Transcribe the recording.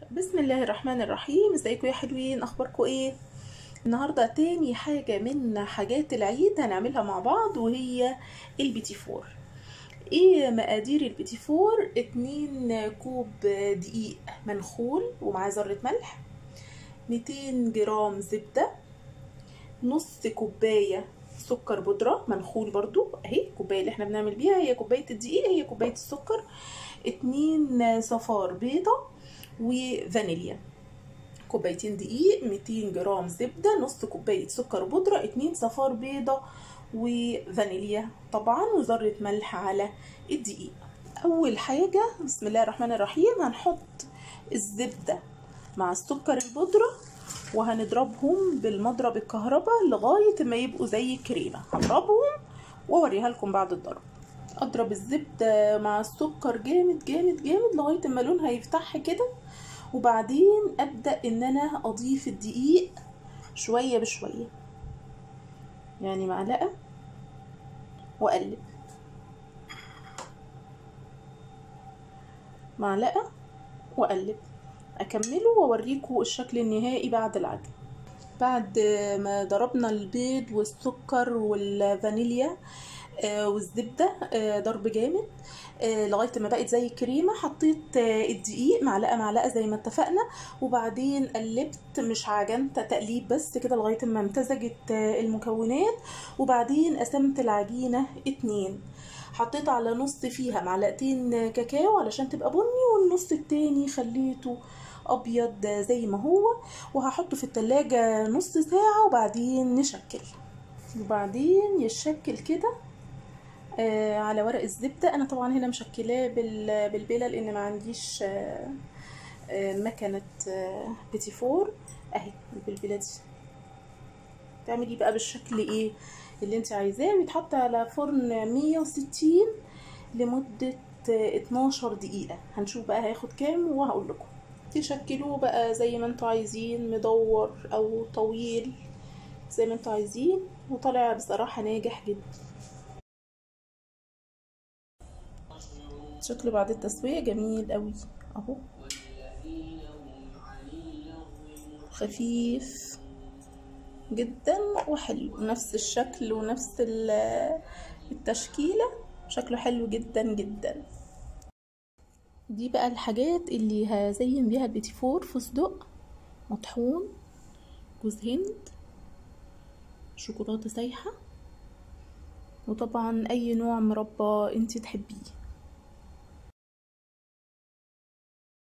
بسم الله الرحمن الرحيم ازيكم يا حلوين اخباركم ايه النهارده تاني حاجه من حاجات العيد هنعملها مع بعض وهي البيتي فور ايه مقادير البيتي فور اتنين كوب دقيق منخول ومعاه ذره ملح 200 جرام زبده نص كوبايه سكر بودره منخول برضو اهي الكوبايه اللي احنا بنعمل بيها هي كوبايه الدقيق هي كوبايه السكر اتنين صفار بيضه وفانيليا كوبايتين دقيق 200 جرام زبدة نص كوباية سكر بودرة اتنين صفار بيضة وفانيليا طبعا وذرة ملح على الدقيق أول حاجة بسم الله الرحمن الرحيم هنحط الزبدة مع السكر البودرة وهنضربهم بالمضرب الكهرباء لغاية ما يبقوا زي الكريمة هضربهم واوريها لكم بعد الضرب اضرب الزبدة مع السكر جامد جامد جامد لغاية ما لونها يفتح كده وبعدين ابدأ ان انا اضيف الدقيق شوية بشوية يعني معلقة واقلب معلقة واقلب اكمله واوريكم الشكل النهائي بعد العجن بعد ما ضربنا البيض والسكر والفانيليا آه والزبده آه ضرب جامد آه لغايه ما بقت زي الكريمه حطيت الدقيق معلقه معلقه زي ما اتفقنا وبعدين قلبت مش عجنت تقليب بس كده لغايه ما امتزجت المكونات وبعدين قسمت العجينه اتنين حطيت على نص فيها معلقتين كاكاو علشان تبقى بني والنص التاني خليته ابيض زي ما هو وهحطه في التلاجة نص ساعة وبعدين نشكل وبعدين يشكل كده آه على ورق الزبدة انا طبعا هنا مشكلاه بالبيلة لان ما عنديش آه آه مكنة آه بيتي فور اهي بالبيلة دي تعملي بقى بالشكل ايه اللي انت عايزاه بيتحط على فرن 160 لمدة 12 دقيقة هنشوف بقى هياخد كام وهقول لكم تشكلوه بقى زي ما انتوا عايزين مدور او طويل زي ما انتوا عايزين وطلع بصراحة ناجح جدا شكله بعد التسوية جميل قوي اهو خفيف جدا وحلو نفس الشكل ونفس التشكيلة شكله حلو جدا جدا دي بقى الحاجات اللي هزين بيها البيتي فور فستق مطحون جوز هند شوكولاتة سايحة وطبعا اي نوع مربى انتي تحبيه